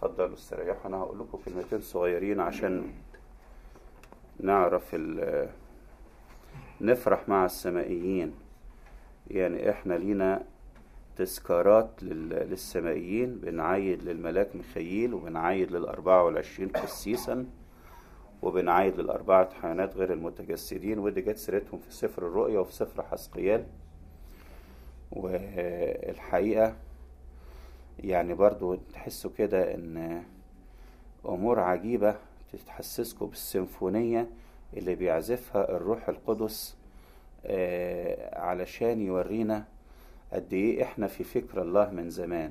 اتفضلوا استريحوا انا هقول لكم كلمتين صغيرين عشان نعرف ال- نفرح مع السمائيين يعني احنا لينا تذكارات لل- للسمائيين بنعيد للملاك ميخائيل وبنعيد للأربعة والعشرين قسيسا وبنعيد للأربعة حيوانات غير المتجسدين ودي جت سيرتهم في سفر الرؤيا وفي سفر حسقيال والحقيقة يعني برضو تحسوا كده ان امور عجيبة تتحسسكم بالسيمفونية اللي بيعزفها الروح القدس آه، علشان يورينا قد ايه احنا في فكر الله من زمان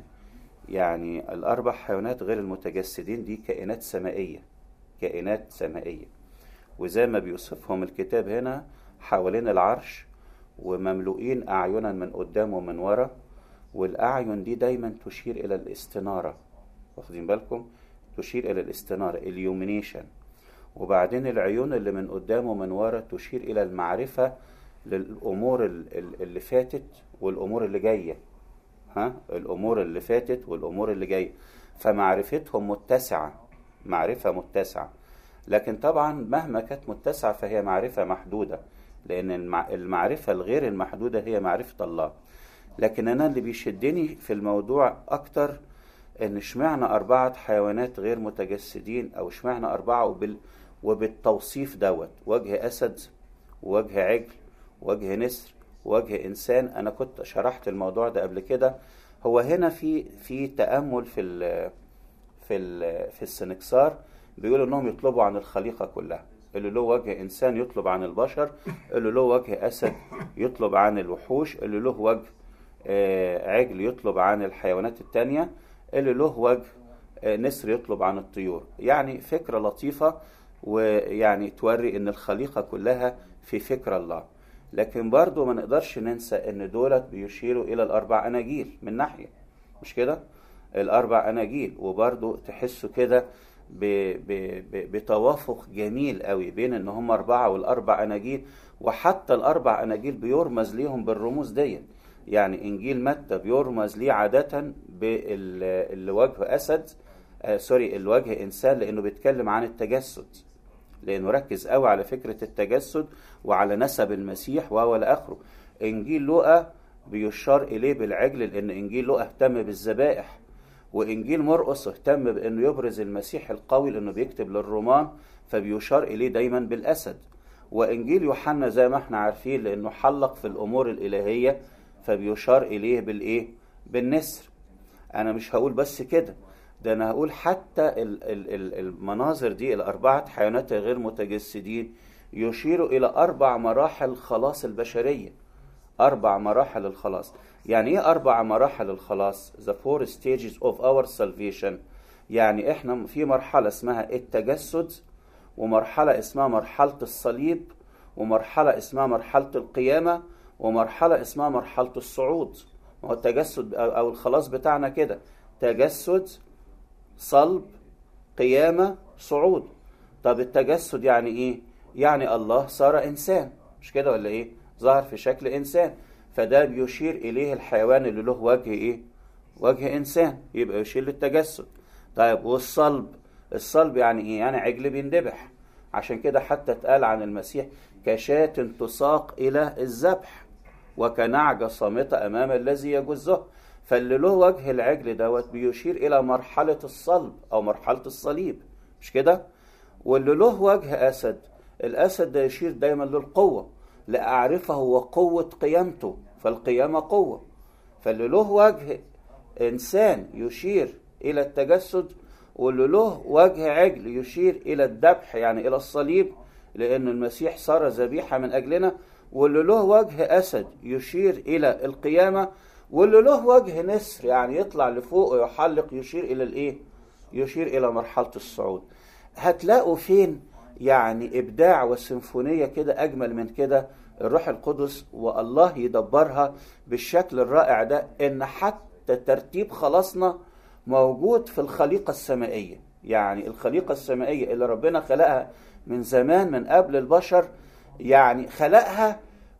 يعني الاربع حيوانات غير المتجسدين دي كائنات سمائية كائنات سمائية وزي ما بيوصفهم الكتاب هنا حوالين العرش ومملوئين أعينا من قدام ومن ورا والأعين دي دايما تشير إلى الاستنارة واخدين بالكم تشير إلى الاستنارة اليومينيشن وبعدين العيون اللي من قدام ومن ورا تشير إلى المعرفة للأمور ال- ال- اللي فاتت والأمور اللي جاية ها الأمور اللي فاتت والأمور اللي جاية فمعرفتهم متسعة معرفة متسعة لكن طبعا مهما كانت متسعة فهي معرفة محدودة لأن المع- المعرفة الغير المحدودة هي معرفة الله لكن أنا اللي بيشدني في الموضوع أكتر إن اشمعنى أربعة حيوانات غير متجسدين أو اشمعنى أربعة وبال وبالتوصيف دوت وجه أسد ووجه عجل وجه نسر وجه إنسان أنا كنت شرحت الموضوع ده قبل كده هو هنا في في تأمل في ال في ال في السنكسار بيقولوا انهم يطلبوا عن الخليقه كلها اللي له وجه انسان يطلب عن البشر اللي له وجه اسد يطلب عن الوحوش اللي له وجه آه، عجل يطلب عن الحيوانات التانية اللي له وجه آه، نسر يطلب عن الطيور يعني فكرة لطيفة ويعني توري ان الخليقة كلها في فكر الله لكن برضو ما نقدرش ننسى ان دولت بيشيروا الى الاربع اناجيل من ناحية مش كده الاربع اناجيل وبرضو تحسوا كده ب- ب- ب- بتوافق جميل قوي بين ان هم اربعه والاربع اناجيل وحتى الاربع اناجيل بيرمز ليهم بالرموز دي يعني انجيل متى بيرمز ليه عاده بالوجه اسد آه سوري الوجه انسان لانه بيتكلم عن التجسد لانه ركز قوي على فكره التجسد وعلى نسب المسيح وهو لاخره انجيل لوقا بيشار اليه بالعجل لان انجيل لوقا اهتم بالذبائح وانجيل مرقس اهتم بانه يبرز المسيح القوي لانه بيكتب للرومان فبيشار اليه دايما بالاسد وانجيل يوحنا زي ما احنا عارفين لانه حلق في الامور الالهيه فبيشار اليه بالايه بالنسر انا مش هقول بس كده ده انا هقول حتى ال- ال- ال- المناظر دي الاربعه حيوانات غير متجسدين يشيروا الى اربع مراحل خلاص البشريه أربع مراحل الخلاص يعني إيه أربع مراحل الخلاص The four stages of our salvation يعني إحنا في مرحلة اسمها التجسد ومرحلة اسمها مرحلة الصليب ومرحلة اسمها مرحلة القيامة ومرحلة اسمها مرحلة الصعود ما هو التجسد أو أو الخلاص بتاعنا كده تجسد صلب قيامة صعود طب التجسد يعني ايه يعني الله صار انسان مش كده ولا ايه ظهر في شكل انسان فده بيشير اليه الحيوان اللي له وجه ايه وجه انسان يبقى يشير للتجسد طيب والصلب الصلب يعني ايه يعني عجل بيندبح عشان كده حتى اتقال عن المسيح كشاة تساق الى الذبح وكنعجة صامتة أمام الذي يجزه فاللي له وجه العجل دوت بيشير إلى مرحلة الصلب أو مرحلة الصليب مش كده؟ واللي له وجه أسد الأسد ده يشير دايما للقوة لأعرفه وقوة قيامته فالقيامة قوة فاللي له وجه إنسان يشير إلى التجسد واللي له وجه عجل يشير إلى الذبح يعني إلى الصليب لأن المسيح صار ذبيحة من أجلنا واللي له وجه أسد يشير إلى القيامة واللي له وجه نسر يعني يطلع لفوق ويحلق يشير إلى الإيه؟ يشير إلى مرحلة الصعود هتلاقوا فين يعني إبداع وسيمفونية كده أجمل من كده الروح القدس والله يدبرها بالشكل الرائع ده إن حتى ترتيب خلاصنا موجود في الخليقة السمائية يعني الخليقة السمائية اللي ربنا خلقها من زمان من قبل البشر يعني خلقها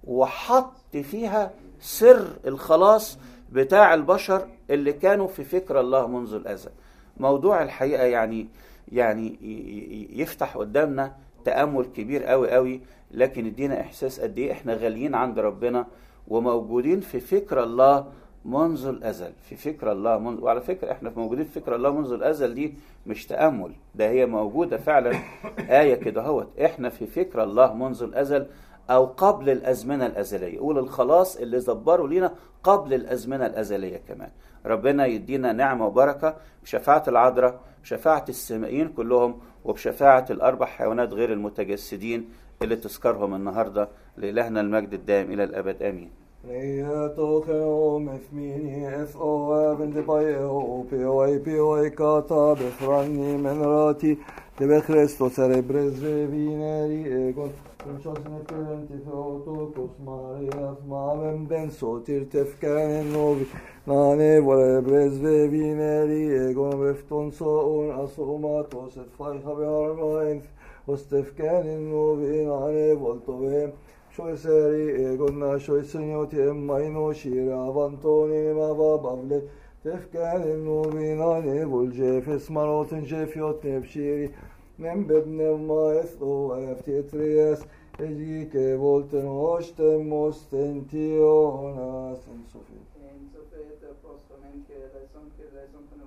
وحط فيها سر الخلاص بتاع البشر اللي كانوا في فكر الله منذ الأزل موضوع الحقيقة يعني يعني ي- ي- يفتح قدامنا تأمل كبير قوي قوي لكن يدينا إحساس قد إيه إحنا غاليين عند ربنا وموجودين في فكر الله منذ الأزل في فكر الله منذ وعلى فكرة إحنا موجودين في فكر الله منذ الأزل دي مش تأمل ده هي موجودة فعلا آية كده هوت إحنا في فكر الله منذ الأزل أو قبل الأزمنة الأزلية قول الخلاص اللي زبروا لينا قبل الأزمنة الأزلية كمان ربنا يدينا نعمة وبركة بشفاعة العذراء بشفاعة السمائيين كلهم وبشفاعة الأربع حيوانات غير المتجسدين اللي تذكرهم النهاردة لإلهنا المجد الدائم إلى الأبد آمين Nyhetokeo mefmini es o även de baio pioi pioi kata befrani menrati de be Christos cerebres revineri egon Kunchos ne parenti feotokos Marias mavem ben sotir tefkanen novi Nane vorebres revineri egon vefton so on asomatos et fai habe harmain Ostefkanen novi nane voltovem Šoj seri egonna šoj senjoti emmajno šira avantoni mava bavle tefkanin nuvinani vulġe fismarotin ġefjot nebxiri nem bebnem ma ethu efti trias eġi ke volten oċtem mostentiona sensofi. En så för ett apostoln, en kille som kille som kunde